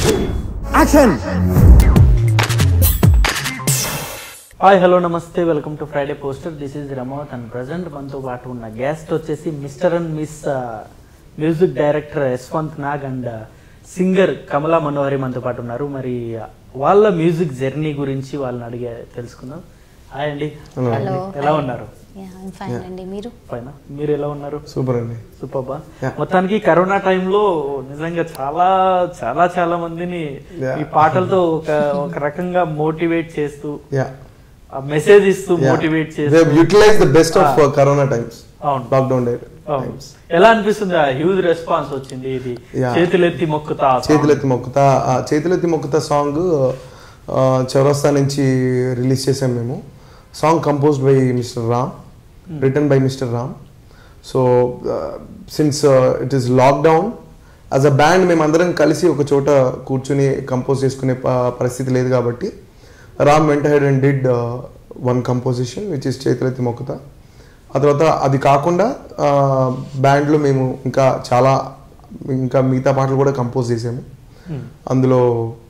Action hi hello నమస్తే welcome to Friday poster this is రమోత్ and present మనతో పాటు ఉన్న గెస్ట్ వచ్చేసి mister and miss music director Yashwanth Nag and singer Kamala Manohari మనతో పాటు ఉన్నారు మరి వాళ్ళ మ్యూజిక్ జర్నీ గురించి వాళ్ళని అడిగే తెలుసుకుందాం హాయ్ అండి Hello. హాయ్ అండి. ఎలా ఉన్నారు ఫైన్ అండి మీరు పైన మీరు ఎలా ఉన్నారు సూపర్ అండి సూపర్ Yeah. మొత్తానికి కరోనా టైంలో నిజంగా చాలా చాలా చాలా మందిని Yeah. ఈ పాటలతో ఒక ఒక రకంగా మోటివేట్ చేస్తూ యా మెసేజ్ ఇస్తూ మోటివేట్ చేస్తూ utilise the best of Ah. Corona times అవును. లాక్డౌన్ డే అవును. టైమ్స్ ఎలా అనిపిస్తుంది ఆ హ్యూజ్ రెస్పాన్స్ వచ్చింది ఇది Yeah. చేతులెత్తి మొక్కుతా ఆ song. చేతులెత్తి మొక్కుతా ఆ చేతులెత్తి మొక్కుతా సాంగ్ చౌరస్తా నుంచి రిలీజ్ చేసాం మేము song composed by mister Ram written by mister Ram so since it is lockdown as a band మేమందరం కలిసి ఒక చోట కూర్చుని కంపోజ్ చేసుకునే ప- పరిస్థితి లేదు కాబట్టి రామ్ వెంట head and did one composition which is చేతులెత్తి మొక్కుతా ఆ తర్వాత అది కాకుండా బ్యాండ్లో మేము ఇంకా చాలా ఇంకా మిగతా పాటలు కూడా కంపోజ్ చేసాము అందులో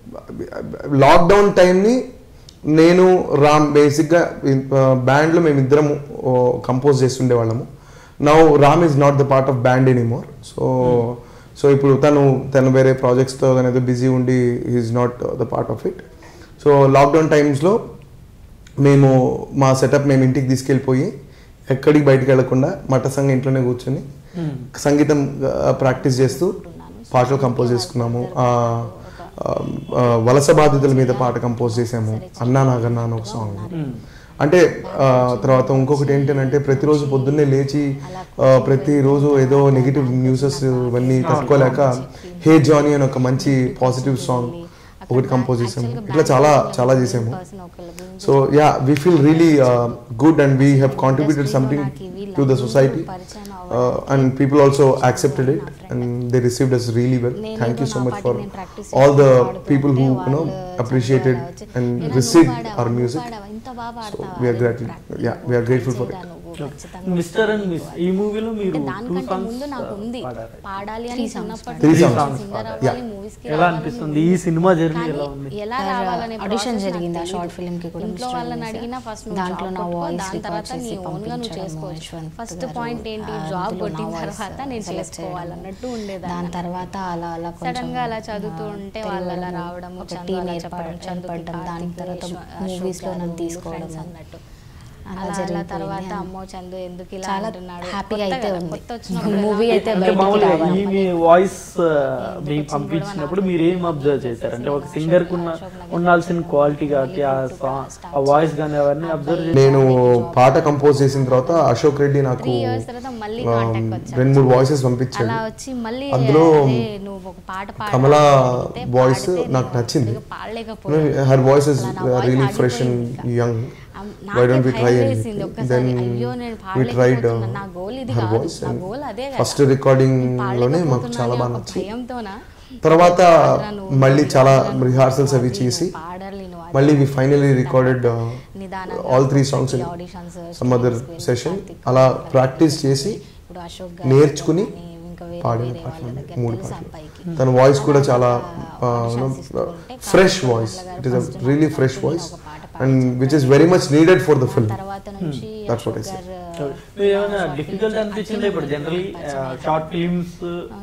లాక్డౌన్ టైంని నేను రామ్ బేసిక్గా బ్యాండ్లో మేము ఇద్దరము కంపోజ్ చేస్తుండే వాళ్ళము now Ram is not the part of band anymore so so ఇప్పుడు తను తను వేరే ప్రాజెక్ట్స్తో అనేది బిజీ ఉండి is not the part of it so lockdown టైమ్స్లో మేము మా సెటప్ మేము ఇంటికి తీసుకెళ్ళిపోయి ఎక్కడికి బయటికి వెళ్లకుండా మఠ సంఘ ఇంట్లోనే కూర్చొని సంగీతం ప్రాక్టీస్ చేస్తూ పాటలు కంపోజ్ చేసుకున్నాము ఆ, ఆ, ఆ, వలస బాధితుల మీద పాట కంపోజ్ చేసాము అన్నా నాగన్నా అని ఒక సాంగ్ అంటే ఆ, తర్వాత ఇంకొకటి ఏంటంటే ప్రతిరోజు పొద్దున్నే లేచి ఆ, ప్రతిరోజు ఏదో నెగిటివ్ న్యూసెస్ ఇవన్నీ తట్టుకోలేక హే జానీ అని ఒక మంచి పాజిటివ్ సాంగ్ ఒకటి కంపోజ్ చేసాము ఇట్లా చాలా చాలా చేసాము so yeah we feel really good and we have contributed something to the society and people also accepted it and they received us really well thank you so much for all the people who you know appreciated and received our music so we're grateful yeah we're grateful for it mister and miss ఈ మూవీలో మీరు two దానికంటే songs ముందు నాకు ఉంది పాడాలి అని చిన్నప్పటి Three నుంచి songs. Singer Yeah. అవ్వాలి మూవీస్ కి ఎలా అనిపిస్తుంది ఈ సినిమా జర్నీ ఎలా ఉంది ఎలా రావాలనే ఆడిషన్ process జరిగింది ఆ నాకు షార్ట్ తెలీదు. ఫిల్మ్ కి కూడా ఇంట్లో మిస్టర్ వాళ్ళని అనిసా. అడిగినా ఫస్ట్ దాంట్లో నా వాయిస్ దాని రికార్డ్ తర్వాత నీ చేసి ఓన్ గా నువ్వు పంపించడము చేసుకోవచ్చు యశ్వంత్ ఫస్ట్ గారు. పాయింట్ ఏంటి ఆ, జాబ్ అందులో నా కొట్టిన voice తర్వాత నేను select చేసుకోవాలన్నట్టు చేయడము. ఉండేదాన్ని దాని తర్వాత అలా అలా కొంచెం సడన్ గా అలా చదువుతూ ఉంటే వాళ్ళు అలా తెలియడము, రావడము ఒక చందు టీం అలా ఏర్పడడం చెప్పడం చందుకి ఏర్పడడం దాని కార్తీక్, తర్వాత యశ్వ- అశోక్ మూవీస్ లో గారు, నన్ను వీళ్ళు తీసుకోవడం friends అన్నట్టు అలా అలా అలా జరిగిపోయింది. తర్వాత అమ్మో చందు ఎందుకు ఇలా చాలా అంటున్నాడు హ్యాపీగా కొత్త అయితే కదా, ఉంది కొత్త వచ్చినప్పుడు మూవీ ఎలా అయితే అంటే బయటికి మామూలుగా రావాలి ఈ మీ వాయిస్ మీకు పంపించినప్పుడు మీరు ఏం అబ్జర్వ్ చేశారు అంటే ఒక సింగర్ కు ఉన్న ఉండాల్సిన క్వాలిటీ కాబట్టి ఆ సాంగ్ ఆ వాయిస్ కానీ అవన్నీ అబ్జర్వ్ చేసి నేను పాట కంపోజ్ చేసిన తర్వాత అశోక్ రెడ్డి నాకు త్రీ ఇయర్స్ తర్వాత మళ్ళీ ఆ, కాంటాక్ట్ వచ్చాడు రెండు మూడు వాయిసెస్ పంపించాడు అలా వచ్చి మళ్ళీ అందులో అరే, నువ్వు ఒక పాట పాడాలి కమలా అంటే voice పాడితే నాకు నేను నచ్చింది. సరిగ్గా పాడలేకపోయాను. హర్ వాయిస్ ఇస్ అలా నా voice రియలీ ఫ్రెష్ అండ్ ఆగిపోయింది యంగ్ అమ్- వై నాకే డోంట్ వి భయం ట్రై వేసింది ఒక్కసారి. దెన్ అయ్యో, నేను వి ట్రైడ్ పాడలేకపోతున్నా. నా goal ఇది హర్ కాదు. వాయిస్ నా goal అదే కదా. ఫస్ట్ రికార్డింగ్ నేను లోనే మాకు పాడలేకపోతున్నాను చాలా బాగా అనే ఒక నచ్చింది భయంతోనా తర్వాత పాడరా నువ్వు, మళ్ళీ నువ్వు చాలా పాడరా నువ్వు, రిహార్సల్స్ అవి నువ్వు చేసి పాడాలి నువ్వు అది. మళ్ళీ వి ఫైనలీ రికార్డెడ్ నిదానంగా ఆల్ త్రీ సాంగ్స్ ఈ auditions, some other studios, session Karthik, అలా కార్తీక్, ప్రాక్టీస్ చేసి ఇప్పుడు అశోక్ గారు నేర్చుకుని కానీ ఇంకా వేరే పాడిన వేరే వాళ్ళ పాటలు దగ్గర మూడు తెలుసు పాటలు అబ్బాయికి. తన వాయిస్ కూడా చాలా auditions ఇస్తుంటే ఫ్రెష్ కార్తీక్ వాయిస్ గారు it is a first really నాకు ఫ్రెష్ తెలియని వాయిస్ ఒక పాట and which is very much needed for the film తర్వాత నుంచి That's what I Ashok said. గారు మీరు ఏమైనా డిఫికల్ట్ అనిపించింది ఇప్పుడు generally short films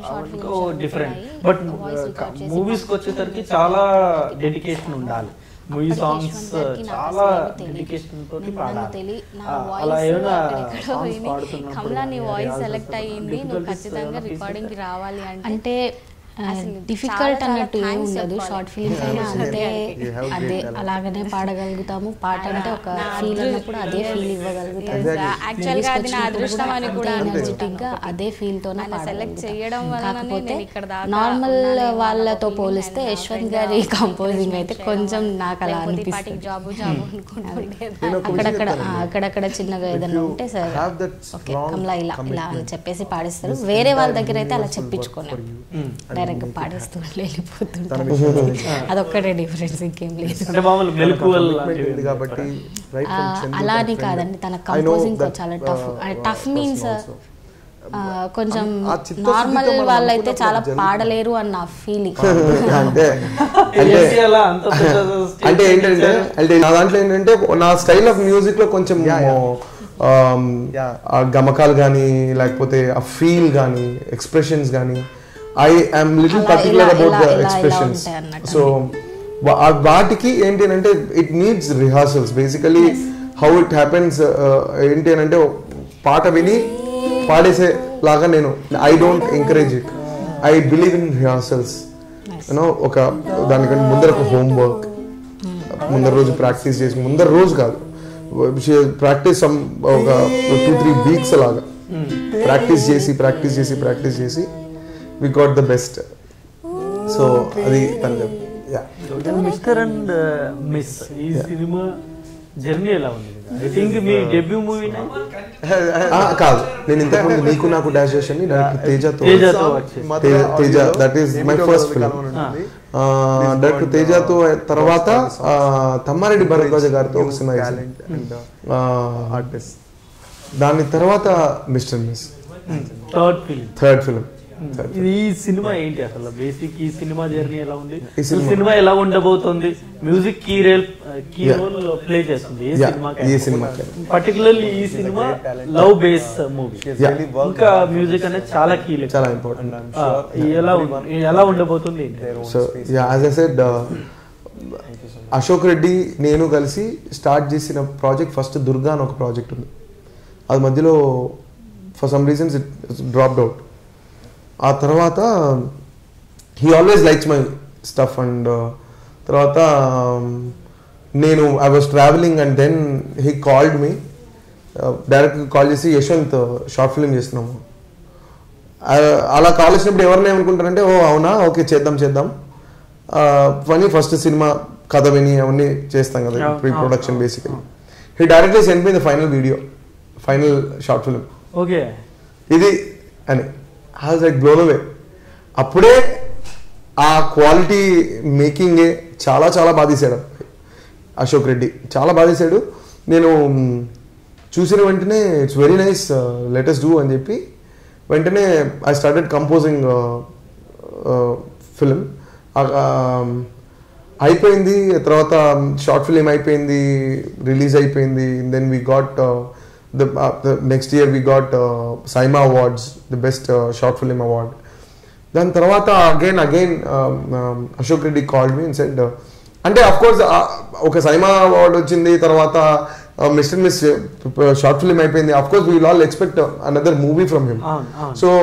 different but movies కి వచ్చేసరికి చాలా డెడికేషన్ ఉండాలి మూవీ సాంగ్స్ చాలా డెడికేషన్ తోటి పాడాలి తెలి నా ఆ, వాయిస్ అలా ఏమైనా ఎక్కడెక్కడో songs విని, పాడుతున్నప్పుడు కమలా నీ కానీ వాయిస్ rehearsals సెలెక్ట్ అయ్యింది నువ్వు difficulties ఖచ్చితంగా ఏమైనా face రికార్డింగ్ కి రావాలి అంటే అంటే అసలు డిఫికల్ట్ చాలా అన్నట్టు చాలా ఏమి thanks ఉండదు చెప్పాలి. షార్ట్ ఫిల్మ్స్ అయినా అంతే You have great అదే talent. అలాగనే పాడగలుగుతాము పాట అంటే ఒక ఫీల్ అన్నప్పుడు అదే ఫీల్ ఇవ్వగలుగుతాము యాక్చువల్ గా అది నా అదృష్టం అని కూడా ఎనర్జెటిక్ గా అదే ఫీల్ తోనే ఆయన select చేయడం పాడగలుగుతాం. వలననే కాకపోతే నేను ఇక్కడ దాకా నార్మల్ ఉన్నానేమో అన్న వాళ్ళతో ఒక పోలిస్తే feeling యశ్వంత్ ఆయన గారి friend గా కంపోజింగ్ అయితే encourage కొంచెం చేయడం. నాకు అలా లేకపోతే ఈ పాటికి అనిపిస్తుంది జాబు జాబు అనుకుంటుండేదాన్ని. నేను ఒక విషయం అక్కడక్కడ చెప్తానండి. ఆ, అక్కడక్కడ చిన్నగా ఏదైనా you ఉంటే sir have that okay strong Kamala ఇలా ఇలా అని commitment, చెప్పేసి పాడిస్తారు this వేరే వాళ్ళ entire దగ్గర అయితే అలా universe will work చెప్పించుకున్నాం for you. డైరెక్ట్ గా పాడేస్తూ వెళ్ళిపోతుంటాం తన విషయంలో అదొక్కటే డిఫరెన్స్ ఇంకేం లేదు అంటే మామూలు మెలకువలు commitment ఉంది లాంటివి కాబట్టి right ఆ, from Chandu, అలా than అని friend. కాదండి తన I know కంపోజింగ్ that, చాలా tough uh, tough person means also. ఆ, కొంచెం ఆ చిత్తశుద్ధితో నార్మల్ మనం వాళ్ళైతే అనుకున్నప్పుడు చాలా జరుగుతుంది. పాడలేరు అన్న ఫీలింగ్ అంటే అంటే చేసి అలా అంత పెద్ద stage అంటే ఏంటంటే అంటే నా దాంట్లో ఏంటంటే నా స్టైల్ ఆఫ్ మ్యూజిక్ లో కొంచెం ఆమ్, ఆ గమకాలు కానీ లేకపోతే ఆ ఫీల్ కానీ ఎక్స్ప్రెషన్స్ కానీ ఐ ఐఎమ్ లిటిల్ అలా పర్టికులర్ ఇలా- అబౌట్ ఇలా- ద ఇలా- ఇలా ఎక్స్ప్రెషన్స్ ఉంటాయి అన్నట్టు. సో వాటికి ఏంటి అంటే it needs rehearsals basically how it happens ఏంటి అని అంటే పాట విని పాడేసే లాగా నేను I don't encourage it I believe in rehearsals you know ఒక దానికంటే ముందర ఒక హోంవర్క్ ముందర రోజు ప్రాక్టీస్ చేసి ముందర రోజు కాదు ప్రాక్టీస్ ఒక టూ త్రీ వీక్స్ అలాగా ప్రాక్టీస్ చేసి ప్రాక్టీస్ చేసి ప్రాక్టీస్ చేసి we got the best so అది తను మిస్టర్ అండ్ మిస్ ఈ సినిమా జర్నీ ఎలా ఉంది ఐ థింక్ మీ డెబ్యూ మూవీ కాదు నేను ఇంతకుముందు నీకు నాకు డాష్ చేసి తేజతో తేజతో వచ్చేసి. Teja- Teja that is my first film director తేజతో తర్వాత ఆ, తమ్మారెడ్డి భరద్వాజ గారితో ఒక సినిమా ఆర్టిస్ట్ దాని తర్వాత mister miss third film third film ఇది ఈ సినిమా ఏంటి అసలు బేసిక్ ఈ సినిమా జర్నీ ఎలా ఉంది ఈ ఈ సినిమా- సినిమా ఎలా ఉండబోతుంది music key role key Yeah. Role play చేస్తుంది ఏ Yeah, సినిమా ఈ సినిమాకి. పర్టికులర్లీ ఈ cinema love base movie Yeah. ఇంకా మ్యూజిక్ అనేది చాలా కీ చాలా ఇంపార్టెంట్ ఎలా ఉం- ఎలా ఉండబోతుంది ఏంటి? So yeah as I said Ashok Reddy నేను కలిసి స్టార్ట్ చేసిన ప్రాజెక్ట్ ఫస్ట్ దుర్గా అని ఒక ప్రాజెక్ట్ ఉంది అది మధ్యలో for some reasons it dropped out ఆ తర్వాత he always likes my stuff and తర్వాత um, నేను I was travelling and then he called me direct call చేసి యశ్వంత్ షార్ట్ ఫిల్మ్ చేస్తున్నాము ఆ, అలా కాల్ వచ్చినప్పుడు ఎవరిని ఏమనుకుంటారంటే ఓ అవునా ఓకే చేద్దాం చేద్దాం పని ఫస్ట్ సినిమా కథ విని అవన్నీ చేస్తాం కదా అవును, ప్రీ అవును, ప్రొడక్షన్ అవును. Basically he directly send me the final video final short film okay ఇది అని హాజ్ లైక్ బ్లోన్ అవే అప్పుడే ఆ క్వాలిటీ మేకింగే చాలా చాలా బాధేశాడు అశోక్ రెడ్డి చాలా బాధేశాడు నేను మ్, చూసిన వెంటనే it's very nice latest do అని చెప్పి వెంటనే ఐ స్టార్టెడ్ కంపోజింగ్ ఫిలిం అయిపోయింది తర్వాత షార్ట్ ఫిలిం అయిపోయింది రిలీజ్ అయిపోయింది then we got the next year we got SIIMA awards the best short film award దాని తర్వాత again again Ashok Reddy called me said అంటే అఫ్ కోర్స్ ఒక సైమా అవార్డ్ వచ్చింది తర్వాత మిస్టర్ మిస్ షార్ట్ ఫిలిం అయిపోయింది of course we all expect another movie from him అవును అవును so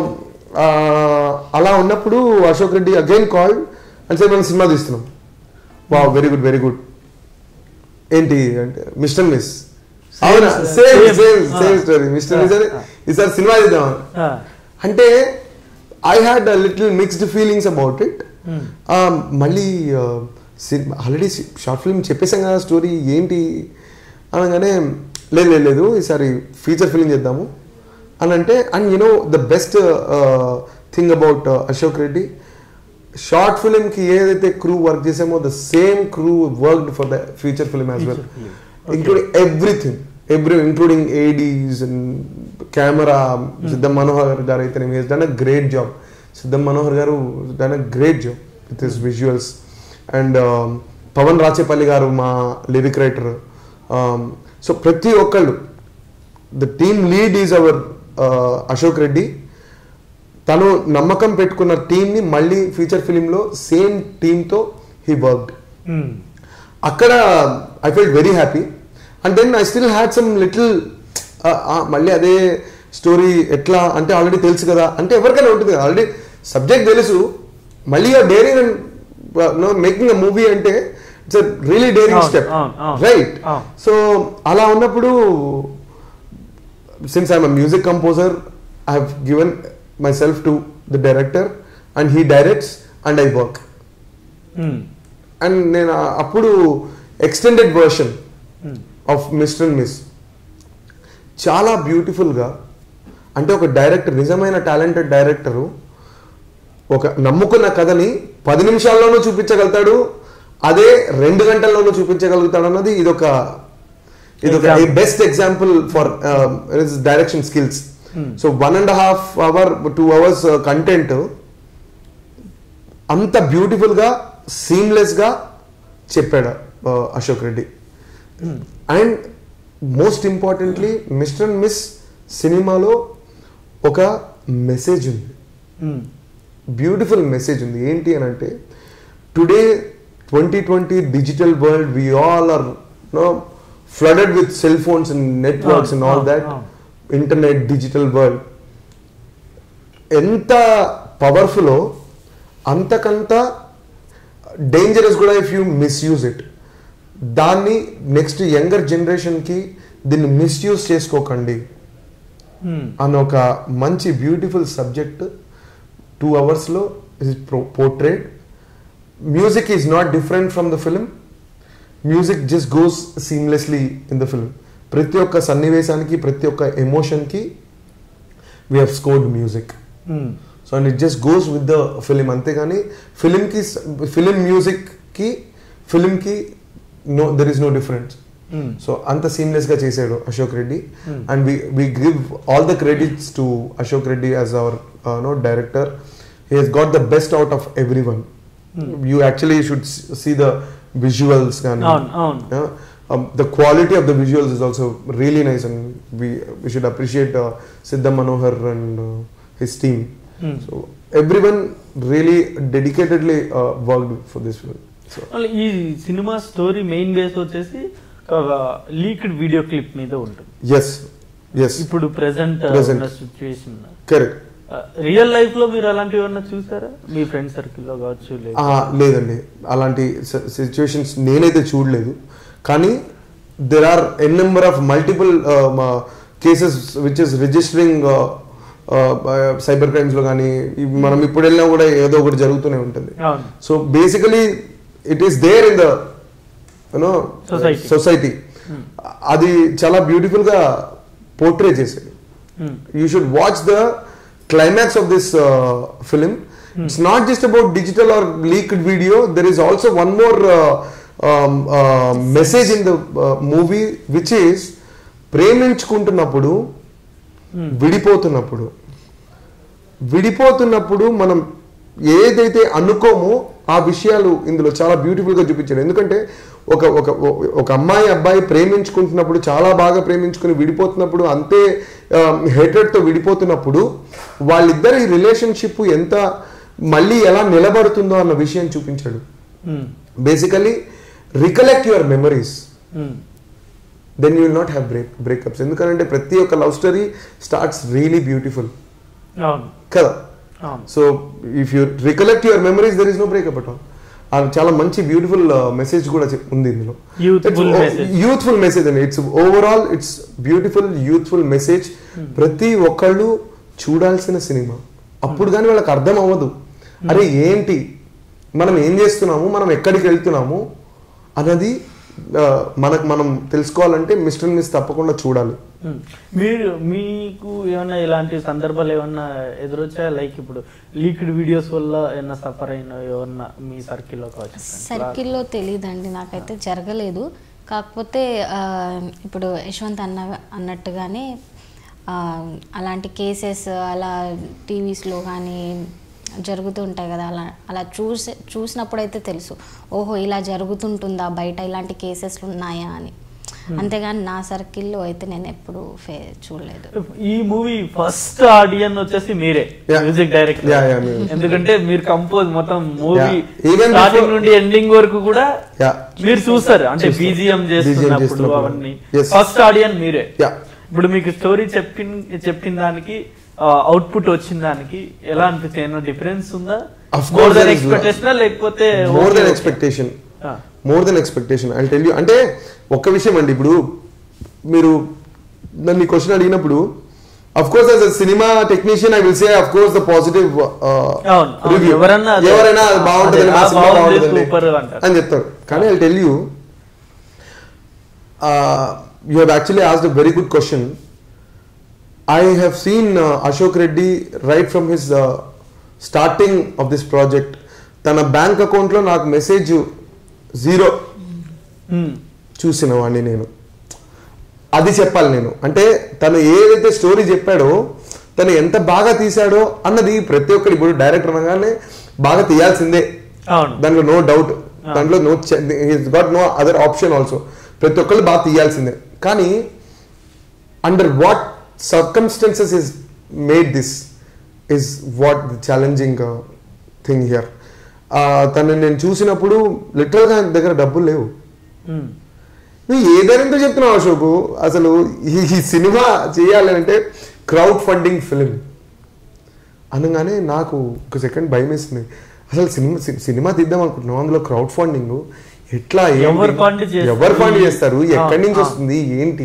అలా ఉన్నప్పుడు Ashok Reddy again call and sir మనం సినిమా తీస్తున్నాం wow very good very good ఏంటి అంటే మిస్టర్ మిస్ అవునా same same. Same same Ah. Story mister miss అని Ah. ఈసారి సినిమా తీద్దాం ఆ, అంటే I had little mixed feelings about it Hmm. మళ్ళీ ఆల్రెడీ షార్ట్ ఫిల్మ్ చెప్పేసాం కదా స్టోరీ ఏంటి అనగానే లేదు లేదు లేదు ఈసారి ఫీచర్ ఫిల్మ్ చేద్దాము అని అంటే and you know the best thing about Ashok Reddy short ఫిల్మ్కి ఏదైతే క్రూ వర్క్ చేసామో the same crew worked for the future film as well Feature film. Including everything every including ADs and camera Siddham Manohar garu అయితే he's done a great job Siddham Manohar garu done a great job with his visuals and Pavan Rachepalli garu మా lyric writer so ప్రతి ఒక్కళ్ళు the team lead is our Ashok Reddy తను నమ్మకం పెట్టుకున్న టీంని మళ్ళీ feature ఫిలింలో సేమ్ టీంతో హీ వర్క్డ్ ఉమ్, అక్కడ I felt very happy and then I still had some little మళ్ళీ అదే స్టోరీ ఎట్లా అంటే ఆల్రెడీ తెలుసు కదా అంటే ఎవరికైనా ఉంటుంది కదా ఆల్రెడీ సబ్జెక్ట్ తెలుసు మళ్ళీ daring and no making a movie అంటే ఇట్స్ రియలీ డేరింగ్ అవును, స్టెప్ అవును, అవును. రైట్ అవును. సో అలా ఉన్నప్పుడు since I'm music composer I have given myself to the director and he directs and I work um, and నేను ఆ- అప్పుడు extended version um, of mister and miss చాలా బ్యూటిఫుల్గా అంటే ఒక డైరెక్టర్ నిజమైన టాలెంటెడ్ డైరెక్టరు ఒక నమ్ముకున్న కథని పది నిమిషాల్లోనూ చూపించగలుగుతాడు అదే రెండు గంటల్లోనూ చూపించగలుగుతాడు అన్నది ఇదొక ఇదొక Example. Best example for direction skills so one and half hour two hours content అంత బ్యూటిఫుల్గా సీమ్లెస్గా చెప్పాడు ఆ, Ashok Reddy and most importantly mister and miss సినిమాలో ఒక మెసేజ్ ఉంది ఉమ్, బ్యూటిఫుల్ మెసేజ్ ఉంది ఏంటి అని అంటే today twenty twenty digital world we all are no flooded with cell phones and networks and all Ah, that ah. Internet digital world ఎంత powerful అంతకంత dangerous కూడా ఇఫ్ యూ మిస్యూజ్ ఇట్ దాన్ని next younger జనరేషన్కి దీన్ని misuse చేసుకోకండి ఉమ్, అన్న ఒక మంచి బ్యూటిఫుల్ సబ్జెక్ట్ టూ అవర్స్లో is portrait music is not different from the film music just goes seamlessly in the film ప్రతి ఒక్క సన్నివేశానికి ప్రతి ఒక్క ఎమోషన్కి we have scored music um, so and it just goes with the film అంతేగాని ఫిలింకి film మ్యూజిక్కి ఫిలింకి no there is no difference um. So అంత సీమ్లెస్ గా చేశాడు Ashok Reddy Hmm. And we we give all the credits to Ashok Reddy as our no director he he's got the best out of every one you actually should see the visuals కానీ అవును అవును the quality of the visuals is also really nice and we we should appreciate Siddha Manohar and his team Hmm. So every one really dedicatedly worked for this film so మళ్ళీ ఈ cinema story main base వచ్చేసి ఒక leaked video clip మీద ఉంటుంది yes yes ఇప్పుడు present Present. ఉన్న situation correct real life లో మీరు అలాంటివి ఏమన్నా చూసారా మీ ఫ్రెండ్ సర్కిల్ లో కావచ్చు లేదు ఆ, లేదండి అలాంటి సిచ్యువేషన్స్ నేనైతే చూడలేదు కానీ there are N number of multiple cases which is registering cyber crimes లో కానీ ఇవి మనం ఇప్పుడు వెళ్ళినా కూడా ఏదో ఒకటి జరుగుతూనే ఉంటుంది అవును so basically it is there in the you know Society. Society అది చాలా బ్యూటిఫుల్ గా పోర్ట్రే చేశాడు Hmm. you should watch the climax of this uh, film. It's not just about digital or leaked video. There is also one more uh, um, uh, message in the uh, movie, which is ప్రేమించుకుంటున్నప్పుడు విడిపోతున్నప్పుడు విడిపోతున్నప్పుడు మనం ఏదైతే అనుకోమో ఆ విషయాలు ఇందులో చాలా beautiful గా చూపించాడు ఎందుకంటే ఒక ఒక ఒక అమ్మాయి అబ్బాయి ప్రేమించుకుంటున్నప్పుడు చాలా బాగా ప్రేమించుకుని విడిపోతున్నప్పుడు అంతే హేటెడ్ తో విడిపోతున్నప్పుడు వాళ్ళిద్దరి రిలేషన్షిప్ ఎంత మళ్ళీ ఎలా నిలబడుతుందో అన్న విషయం చూపించాడు Hmm. Basically recollect your memories Hmm. Then you will not have break breakups ఎందుకంటే ప్రతి ఒక్క love story starts really beautiful అవును కదా అవును so if you recollect your memories there is no breakup at all అది చాలా మంచి బ్యూటిఫుల్ మెసేజ్ కూడా చెప్- ఉంది ఇందులో Youthful message. యూత్ఫుల్ మెసేజ్ అండి it's overall it's beautiful youthful message ప్రతి ఒక్కళ్ళు చూడాల్సిన సినిమా అప్పుడు కానీ వాళ్ళకి అర్థం అవ్వదు అరే ఏంటి మనం ఏం చేస్తున్నాము మనం ఎక్కడికి వెళ్తున్నాము అన్నది ఆ, మనకు మనం తెలుసుకోవాలంటే మిస్టర్ మిస్ తప్పకుండా చూడాలి Hmm. మీరు మీకు ఏమన్నా ఇలాంటి సందర్భాలు ఏమన్నా ఎదురొచ్చాయా లైక్ ఇప్పుడు లీక్డ్ వీడియోస్ వల్ల ఏమన్నా సఫర్ అయిన ఏమన్నా మీ సర్కిల్లో కావచ్చు సర్కిల్లో తెలియదండి నాకైతే జరగలేదు కాకపోతే ఆ, ఇప్పుడు యశ్వంత్ అన్న అన్నట్టుగానే ఆ, అలాంటి కేసెస్ అలా టీవీస్లో కానీ జరుగుతూ ఉంటాయి కదా అలా అలా చూసి చూసినప్పుడు అయితే తెలుసు ఓహో ఇలా జరుగుతుంటుందా బయట ఇలాంటి కేసెస్ ఉన్నాయా అని అంతేగాని నా సర్కిల్లో అయితే నేను ఎప్పుడు ఫే చూడలేదు ఈ మూవీ ఫస్ట్ ఆడియన్ వచ్చేసి మీరే Yeah. Music director Yeah, yeah, me. ఎందుకంటే మీరు కంపోజ్ మొత్తం movie Yeah. Even starting before- నుండి ఎండింగ్ వరకు కూడా Yeah. మీరు చూస్తారు అంటే చూస్తాం. బీజిఎం BGM చేస్తున్నప్పుడు చేస్తున్నప్పుడు. అవన్నీ Yes. ఫస్ట్ ఆడియన్ మీరే Yeah. ఇప్పుడు మీకు స్టోరీ చెప్పిన చెప్పిన దానికి అవుట్పుట్ వచ్చిన దానికి ఎలా అనిపిస్తుంది ఏమైనా డిఫరెన్స్ ఉందా Of more course than there is. Expectation లేకపోతే more okay, than okay. Expectation Ah. More than expectation I tell you అంటే ఒక్క విషయం అండి ఇప్పుడు మీరు నన్ను క్వశ్చన్ అడిగినప్పుడు of course as cinema technician I will say of course the positive అవును, అవును. రివ్యూ ఎవరన్నా అదే- ఎవరైనా అది బాగుంటుంది అదే, మా ఆ సినిమా బాగుంది, బాగుంటుంది super అంటారు. అని చెప్తారు కానీ I tell you you have actually asked a very good question I have seen uh, Ashok Reddy right from his uh, starting of this project. తన బ్యాంక్ అకౌంట్లో నాకు మెసేజ్ జీరో Hmm. చూసిన వాడిని నేను అది చెప్పాలి నేను అంటే తను ఏదైతే స్టోరీ చెప్పాడో తను ఎంత బాగా తీశాడో అన్నది ప్రతి ఒక్కరు ఇప్పుడు డైరెక్టర్ అనగానే బాగా తీయాల్సిందే అవును దాంట్లో నో డౌట్ దాంట్లో no got no other option also ప్రతి ఒక్కళ్ళు బాగా తీయాల్సిందే కానీ under what circumstances is made this is what the challenging thing here తను నేను చూసినప్పుడు లిటరల్గా ఆయన దగ్గర డబ్బులు లేవు ఉమ్. నువ్వు ఏదైనా చెప్తున్నావు అశోక్ అసలు ఈ ఈ సినిమా చేయాలి అంటే క్రౌడ్ ఫండింగ్ ఫిలిం అనగానే నాకు ఒక సెకండ్ భయం వేసింది అసలు సినిమా సి- సినిమా తీద్దాం అనుకుంటున్నాం అందులో క్రౌడ్ ఫండింగ్ ఎట్లా ఏంటి? ఎవరు fund చేస్తారు? ఎవరు ఫండ్ చేస్తారు ఆ, ఎక్కడి నుంచి ఆ. వస్తుంది ఏంటి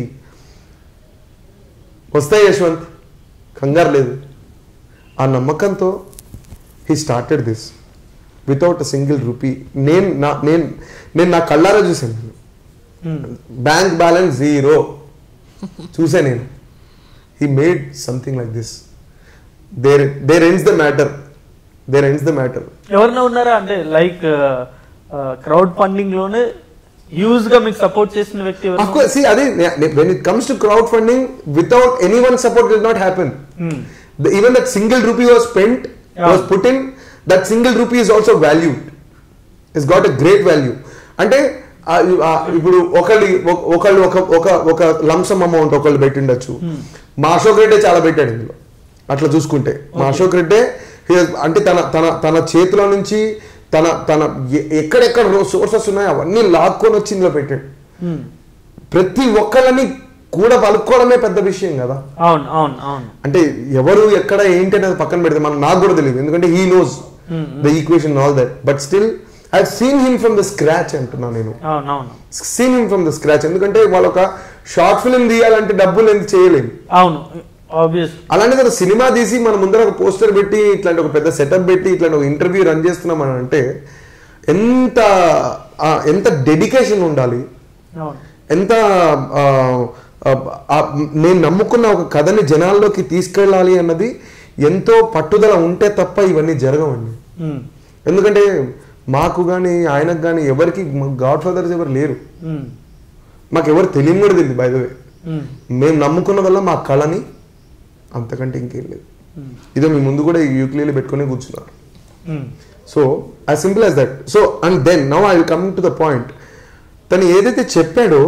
వస్తాయి యశ్వంత్ కంగారు లేదు ఆ నమ్మకంతో he started this without a single rupee నేను నా నేను నేను నా కళ్ళారా చూశాను ఉమ్. బ్యాంక్ బ్యాలెన్స్ జీరో చూసా నేను he made something like this there there ends the matter there ends the matter ఎవరైనా ఉన్నారా అంటే లైక్ క్రౌడ్ ఫండింగ్ లోనే యూజ్ గా మీకు సపోర్ట్ చేసిన వ్యక్తి ఎవరు Of course, see, అదే when it comes to crowd funding without any one support will not happen even that single rupee was spent was put in that single rupee is also valued is got a great value అంటే ఆ, ఆ, ఇప్పుడు ఒకళ్ళు ఒక- ఒకళ్ళు ఒక ఒక ఒక లంసమ్ అమౌంట్ ఒకళ్ళు పెట్టిండొచ్చు మా అశోక్ రెడ్డి చాలా పెట్టాడు ఇందులో అట్లా చూసుకుంటే మా అశోక్ రెడ్డే he has- అంటే తన తన తన చేతిలో నుంచి తన తన ఎ- ఎక్కడెక్కడ సోర్సెస్ ఉన్నాయో అవన్నీ లాక్కొని వచ్చి ఇందులో పెట్టాడు ప్రతి ఒక్కళ్ళని కూడా పలుకోవడమే పెద్ద విషయం కదా అవును అవును అవును అంటే ఎవరు ఎక్కడ ఏంటి అనేది పక్కన పెడితే మనం నాకు కూడా తెలియదు ఎందుకంటే he knows the equation all that but still I seen him from the scratch అంటున్నా నేను అవును అవును seen him from the scratch ఎందుకంటే వాళ్ళు ఒక షార్ట్ ఫిల్మ్ తీయాలంటే డబ్బులు ఎందుకు చేయలేము అవును ఆబ్వియస్ అలాంటిది ఒక సినిమా తీసి మన ముందర ఒక పోస్టర్ పెట్టి ఇట్లాంటి ఒక పెద్ద సెటప్ పెట్టి ఇట్లాంటి ఒక ఇంటర్వ్యూ రన్ చేస్తున్నాం అని అంటే ఎంత ఆ, ఎంత డెడికేషన్ ఉండాలి అవును ఎంత ఆ, ఆ, ఆ, నేను నమ్ముకున్న ఒక కథని జనాల్లోకి తీసుకెళ్ళాలి అన్నది ఎంతో పట్టుదల ఉంటే తప్ప ఇవన్నీ జరగవండి ఉమ్. ఎందుకంటే మాకు కానీ ఆయనకు కానీ ఎవరికి గాడ్ ఫాదర్స్ ఎవరు లేరు ఉమ్. మాకు ఎవరు తెలియని కూడా తెలియదు బై ద వే ఉమ్. మేము నమ్ముకున్నదల్లా మా కళని అంతకంటే ఇంకేం లేదు ఇదో మీ ముందు కూడా యూక్లీలు పెట్టుకొని కూర్చున్నారు ఉమ్. So as simple as that so and then now I will come to the point తను ఏదైతే చెప్పాడో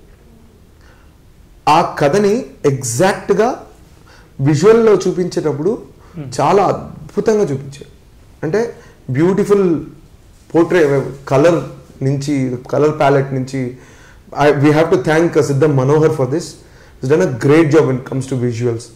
ఆ కథని ఎగ్జాక్ట్గా విజువల్లో చూపించేటప్పుడు చాలా అద్భుతంగా చూపించాడు అంటే బ్యూటిఫుల్ పోర్ట్రే కలర్ నుంచి కలర్ ప్యాలెట్ నుంచి I we have to thank Siddham Manohar for this is done a great job in comes to visuals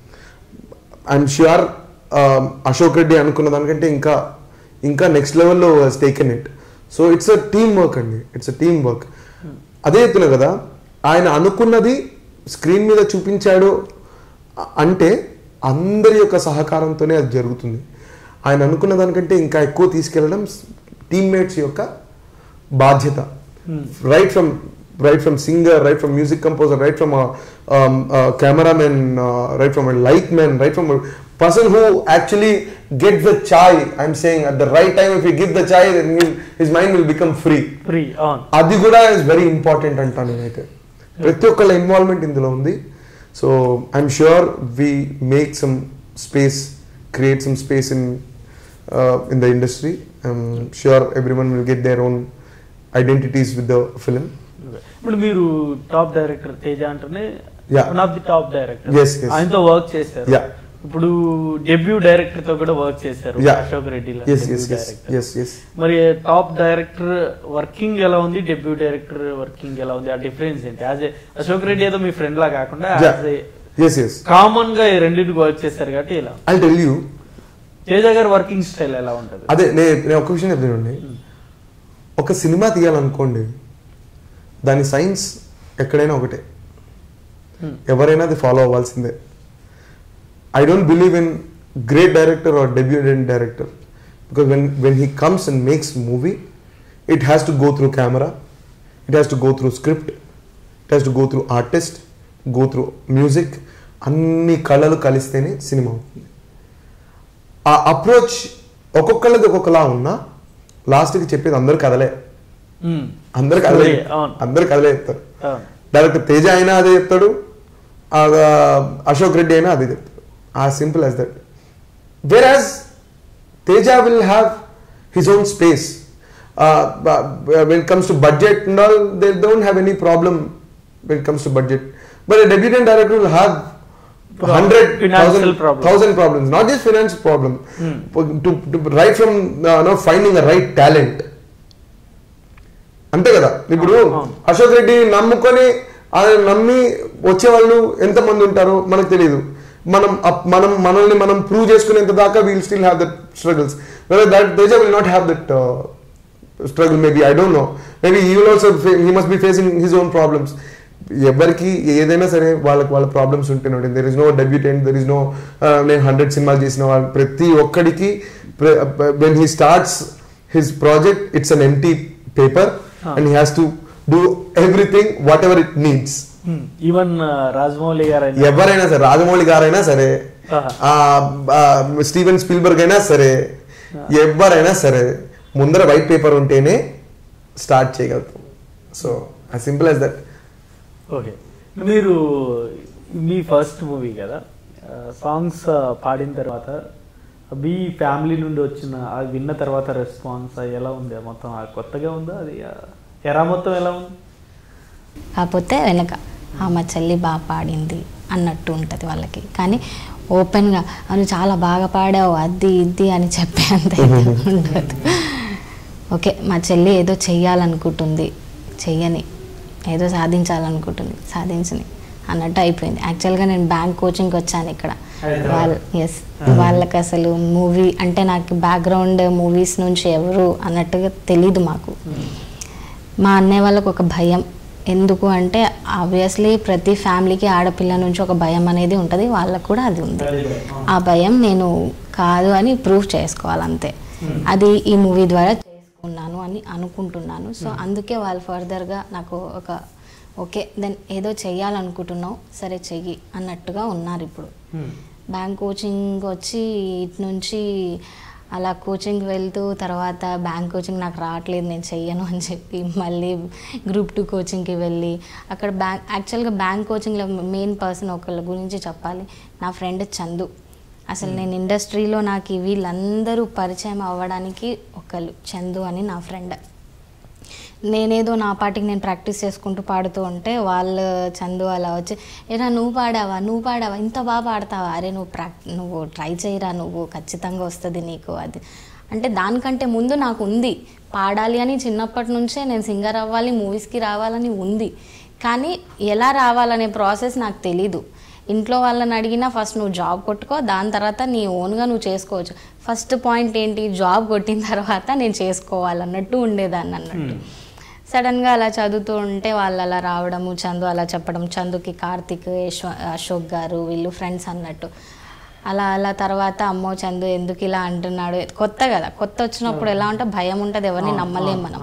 I'm sure Ashok Reddy అనుకున్న దానికంటే ఇంకా ఇంకా నెక్స్ట్ లెవెల్లో taken it so it's a team work అండి it's a team work అదే ఎత్తున కదా ఆయన అనుకున్నది స్క్రీన్ మీద చూపించాడు అ- అంటే అందరి యొక్క సహకారంతోనే అది జరుగుతుంది ఆయన అనుకున్న దానికంటే ఇంకా ఎక్కువ తీసుకెళ్ళడం టీమ్మేట్స్ యొక్క బాధ్యత right from right from singer right from music composer right from cameraman right from light men right from person who actually get the chai I'm saying at the right time if you give the chai his mind will become free free అవును అది కూడా is very important అంటాను నేనైతే ప్రతి ఒక్కళ్ళ involvement ఇందులో ఉంది so I'm sure we make some space create some space in in the industry I'm sure every one will get their own identities with the film ఇప్పుడు మీరు టాప్ డైరెక్టర్ తేజ అంటేనే Yeah. One of the top director Yes, yes. ఆయనతో work చేశారు Yeah. ఇప్పుడు debut director తో కూడా work చేశారు Yeah. Ashok Reddy yes yes yes yes yes మరి టాప్ డైరెక్టర్ వర్కింగ్ ఎలా ఉంది డెబ్యూ డైరెక్టర్ వర్కింగ్ ఎలా ఉంది ఆ డిఫరెన్స్ ఏంటి యాజ్ అశోక్ రెడ్డి ఏదో మీ ఫ్రెండ్ లా కాకుండా ఎస్ ఎస్ కామన్ గా ఈ రెండింటికి వర్క్ చేశారు కాబట్టి ఇలా ఐ టెల్ యూ తేజ గారి వర్కింగ్ స్టైల్ ఎలా ఉంటది అదే నేను నేను ఒక విషయం చెప్తానండి ఒక సినిమా తీయాలనుకోండి దాని సైన్స్ ఎక్కడైనా ఒకటే Hmm. ఎవరైనా అది ఫాలో అవ్వాల్సిందే I don't believe in great director or debutant director because when when he comes and makes movie it has to go through camera it has to go through script it has to go through artist go through music అన్ని కళలు కలిస్తేనే cinema అవుతుంది ఆ approach ఒక్కొక్కళ్ళది ఒక్కొక్కలా ఉన్నా లాస్ట్కి చెప్పేది అందరు కదలే Hmm. అందరు కదలే Story, అవును. అందరు కదలే చెప్తారు అవును. డైరెక్టర్ తేజ అయినా అదే చెప్తాడు ఆ, అశోక్ రెడ్డి అయినా అదే చెప్తాడు as simple as that whereas teja will have his own space uh, uh, when it comes to budget and all they don't have any problem when it comes to budget but a debutant director will have Pro- hundred financial thousand problem. thousand problems not just financial problem to, to right from uh, you know, finding a right talent అంతే కదా ఇప్పుడు అవును. అశోక్ రెడ్డి నమ్ముకొని ఆయన నమ్మి వచ్చేవాళ్ళు ఎంతమంది ఉంటారో మనకు తెలియదు మనం అప్- మనం మనల్ని మనం ప్రూవ్ చేసుకునేంత దాకా we'll still have that struggles that Teja will not have that struggle maybe I don't know maybe he will also he must be facing his own problems ఎవరికి ఏదైనా సరే వాళ్ళకి వాళ్ళ ప్రాబ్లమ్స్ ఉంటేనే there is no debutant there is no నేను hundred సినిమాలు చేసిన వాళ్ళు ప్రతి ఒక్కడికి when he starts his project it's an empty paper and he has to do everything whatever it needs even Rajamouli garu అయినా ఎవరైనా సరే రాజమౌళి గారైనా సరే ఆహా. ఆ, ఆ, స్టీవెన్ స్పీల్బర్గ్ అయినా సరే ఎవరైనా సరే ముందర వైట్ పేపర్ ఉంటేనే స్టార్ట్ చేయగలుగుతాం so as simple as that okay మీరు మీ ఫస్ట్ మూవీ కదా సాంగ్స్ పాడిన తర్వాత మీ ఫ్యామిలీ నుండి వచ్చిన అది విన్న తర్వాత రెస్పాన్స్ ఎలా ఉంది మొత్తం ఆ కొత్తగా ఉందా అది ఆ, ఎరా మొత్తం ఎలా ఉంది కాకపోతే వెనక "ఆ, మా చెల్లి బాగా పాడింది అన్నట్టు ఉంటుంది వాళ్ళకి కానీ ఓపెన్గా నువ్వు చాలా బాగా పాడావు అది ఇది అని చెప్పే అంత అయితే ఉండదు ఓకే మా చెల్లి ఏదో చెయ్యాలనుకుంటుంది చెయ్యని ఏదో సాధించాలనుకుంటుంది సాధించని అన్నట్టు అయిపోయింది యాక్చువల్గా నేను బ్యాంక్ కోచింగ్కి వచ్చాను ఇక్కడ వాళ్ళ ఎస్ వాళ్ళకి అసలు మూవీ అంటే నాకు బ్యాక్గ్రౌండ్ మూవీస్ నుంచి ఎవరు అన్నట్టుగా తెలీదు మాకు మా అన్నయ్య వాళ్ళకు ఒక భయం ఎందుకు అంటే ఆబ్వియస్లీ ప్రతి ఫ్యామిలీకి ఆడపిల్ల నుంచి ఒక భయం అనేది ఉంటుంది వాళ్ళకు కూడా అది ఉంది ఆ భయం నేను కాదు అని ప్రూవ్ చేసుకోవాలంతే అది ఈ మూవీ ద్వారా చేసుకున్నాను అని అనుకుంటున్నాను సో అందుకే వాళ్ళు ఫర్దర్గా నాకు ఒక ఓకే దెన్ ఏదో చెయ్యాలనుకుంటున్నావు సరే చెయ్యి అన్నట్టుగా ఉన్నారు ఇప్పుడు బ్యాంక్ కోచింగ్ వచ్చి ఇటు నుంచి అలా కోచింగ్ వెళ్తూ తర్వాత బ్యాంక్ కోచింగ్ నాకు రావట్లేదు నేను చెయ్యను అని చెప్పి మళ్ళీ గ్రూప్ టూ కోచింగ్కి వెళ్ళి అక్కడ బ్యాంక్ యాక్చువల్గా బ్యాంక్ కోచింగ్లో మెయిన్ పర్సన్ ఒకళ్ళ గురించి చెప్పాలి నా ఫ్రెండ్ చందు అసలు నేను ఇండస్ట్రీలో నాకు వీళ్ళందరూ పరిచయం అవ్వడానికి ఒకళ్ళు చందు అని నా ఫ్రెండ్ నేనేదో నా పాటికి నేను ప్రాక్టీస్ చేసుకుంటూ పాడుతూ ఉంటే వాళ్ళు చందు అలా వచ్చి ఏరా నువ్వు పాడావా నువ్వు పాడావా ఇంత బాగా పాడతావా అరే నువ్వు ప్రాక్ నువ్వు ట్రై చేయరా నువ్వు ఖచ్చితంగా వస్తుంది నీకు అది అంటే దానికంటే ముందు నాకు ఉంది పాడాలి అని చిన్నప్పటి నుంచే నేను సింగర్ అవ్వాలి మూవీస్కి రావాలని ఉంది కానీ ఎలా రావాలనే ప్రాసెస్ నాకు తెలీదు ఇంట్లో వాళ్ళని అడిగినా ఫస్ట్ నువ్వు జాబ్ కొట్టుకో దాని తర్వాత నీ ఓన్గా నువ్వు చేసుకోవచ్చు ఫస్ట్ పాయింట్ ఏంటి జాబ్ కొట్టిన తర్వాత నేను చేసుకోవాలన్నట్టు ఉండేదాన్ని అన్నట్టు సడన్గా అలా చదువుతూ ఉంటే వాళ్ళు అలా రావడము చందు అలా చెప్పడం చందుకి కార్తిక్ యశ్వ అశోక్ గారు వీళ్ళు ఫ్రెండ్స్ అన్నట్టు అలా అలా తర్వాత అమ్మో చందు ఎందుకు ఇలా అంటున్నాడు కొత్త కదా కొత్త వచ్చినప్పుడు ఎలా ఉంటే భయం ఉంటుంది ఎవరిని నమ్మలేం మనం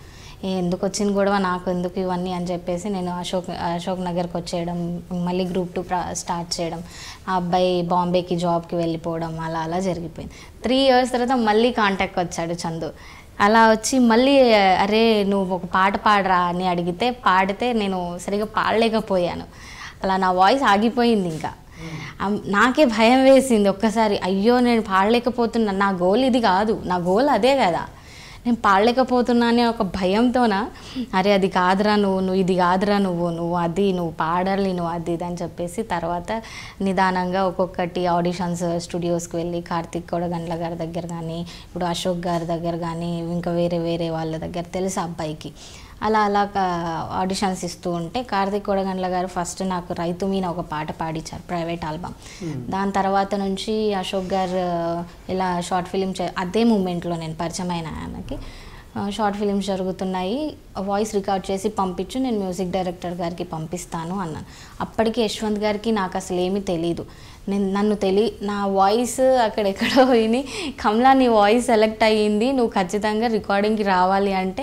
ఏ ఎందుకు వచ్చిన గొడవ నాకు ఎందుకు ఇవన్నీ అని చెప్పేసి నేను అశోక్ అశోక్ నగర్కి వచ్చేయడం మళ్ళీ గ్రూప్ టూ స్టార్ట్ చేయడం ఆ అబ్బాయి బాంబేకి జాబ్కి వెళ్ళిపోవడం అలా అలా జరిగిపోయింది త్రీ ఇయర్స్ తర్వాత మళ్ళీ కాంటాక్ట్ వచ్చాడు చందు అలా వచ్చి మళ్ళీ అరే నువ్వు ఒక పాట పాడరా అని అడిగితే పాడితే నేను సరిగా పాడలేకపోయాను అలా నా వాయిస్ ఆగిపోయింది ఇంకా అమ్- నాకే భయం వేసింది ఒక్కసారి అయ్యో నేను పాడలేకపోతున్నా నా గోల్ ఇది కాదు నా గోల్ అదే కదా నేను పాడలేకపోతున్నా అనే ఒక భయంతోన అరే అది కాదురా నువ్వు నువ్వు ఇది కాదురా నువ్వు నువ్వు అది నువ్వు పాడాలి నువ్వు అది ఇది అని చెప్పేసి తర్వాత నిదానంగా ఒక్కొక్కటి ఆడిషన్స్ స్టూడియోస్కి వెళ్ళి కార్తిక్ కొడగండ్ల గారి దగ్గర కానీ ఇప్పుడు అశోక్ గారి దగ్గర కానీ ఇంకా వేరే వేరే వాళ్ళ దగ్గర తెలుసు ఆ అబ్బాయికి అలా అలా ఆడిషన్స్ ఇస్తూ ఉంటే కార్తిక్ కొడగండ్ల గారు ఫస్ట్ నాకు రైతు మీన ఒక పాట పాడించారు ప్రైవేట్ ఆల్బమ్ దాని తర్వాత నుంచి అశోక్ గారు ఇలా షార్ట్ ఫిలిం చే అదే మూమెంట్లో నేను పరిచయం అయిన ఆయనకి షార్ట్ ఫిలిమ్స్ జరుగుతున్నాయి వాయిస్ రికార్డ్ చేసి పంపించు నేను మ్యూజిక్ డైరెక్టర్ గారికి పంపిస్తాను అన్నాను అప్పటికి యశ్వంత్ గారికి నాకు అసలు ఏమీ తెలీదు నేను నన్ను తెలి నా వాయిస్ అక్కడెక్కడో పోయి కమలా నీ వాయిస్ సెలెక్ట్ అయ్యింది నువ్వు ఖచ్చితంగా రికార్డింగ్కి రావాలి అంటే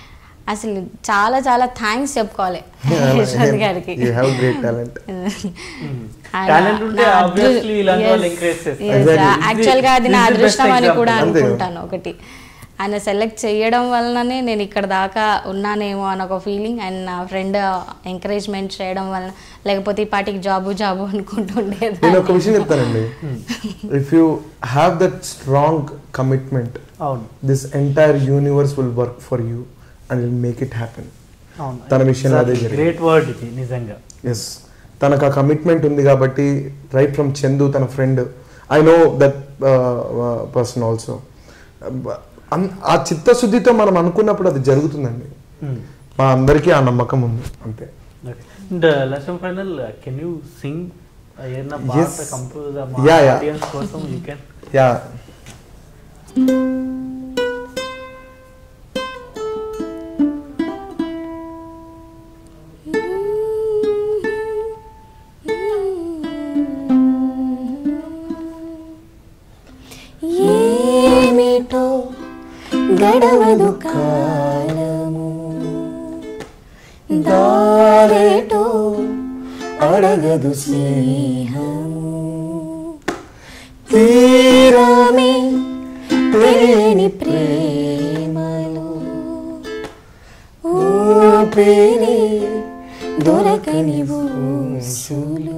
అసలు చాలా చాలా థ్యాంక్స్ చెప్పుకోవాలి Yashwant garu you have great talent ఆయన Talent ఉంటే నా obviously అదృ- ఇలాంటి వాళ్ళు Yes, encourage చేస్తారు. yes. Exactly. Actual గా అది నా This is the best అదృష్టం అని example. కూడా అంతే కదా. అనుకుంటాను ఒకటి ఆయన సెలెక్ట్ చేయడం వలననే నేను ఇక్కడ దాకా ఉన్నానేమో అని ఒక ఫీలింగ్ అండ్ నా ఫ్రెండ్ ఎంకరేజ్మెంట్ చేయడం వలన లేకపోతే ఈ పాటికి జాబు జాబు నేను అనుకుంటుండేదాన్ని ఒక విషయం చెప్తానండి if you have that strong commitment అవును this entire universe will work for you and will make it happen అవును తన విషయంలో అదే జరిగింది. గ్రేట్ వర్డ్ ఇది నిజంగా ఎస్ తనకు ఆ కమిట్మెంట్ ఉంది కాబట్టి రైట్ ఫ్రమ్ చందు తన friend I know that person also ఆ చిత్తశుద్ధితో మనం అనుకున్నప్పుడు అది జరుగుతుందండి మా అందరికీ ఆ నమ్మకం ఉంది అంతే and last final can you sing ఏదైనా Yes. పాట కంపోజ్ Yeah, yeah. ఆడియన్స్ కోసం యూ కెన్ యా ఏమిటో గడవదు కాలము దారేటో అడగదు స్నేహము తీరమే తెలియని ప్రేమలో ఊపిరి దొరకని ఊసులు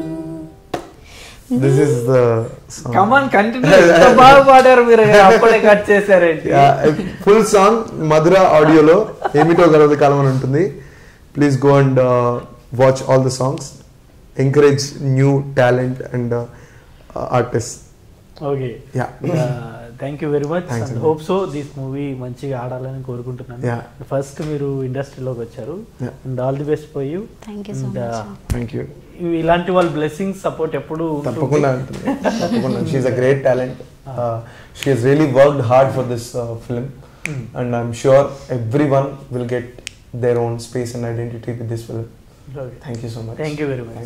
this is the song come on continue బాగా పాడారు మీరు అప్పుడే కట్ చేశారేంటి ఫుల్ సాంగ్ మధుర ఆడియోలో ఏమిటో గలవది కాలం అని ఉంటుంది please go and watch all the songs encourage new talent and artist okay Yeah. Thank you very much Thanks and అండి. హోప్ సో దిస్ మూవీ మంచిగా ఆడాలని కోరుకుంటున్నాను Yeah. ఫస్ట్ మీరు ఇండస్ట్రీలోకి వచ్చారు Yeah. And all the best for you Thank you so much. Thank you ఇలాంటి వాళ్ళ blessing support ఎప్పుడు ఉంటుంది. తప్పకుండా ఉంటుంది తప్పకుండా she a great talent she has really worked hard for this film and I'm sure every one will get their own space and identity with this film Okay. Thank you so much thank you very much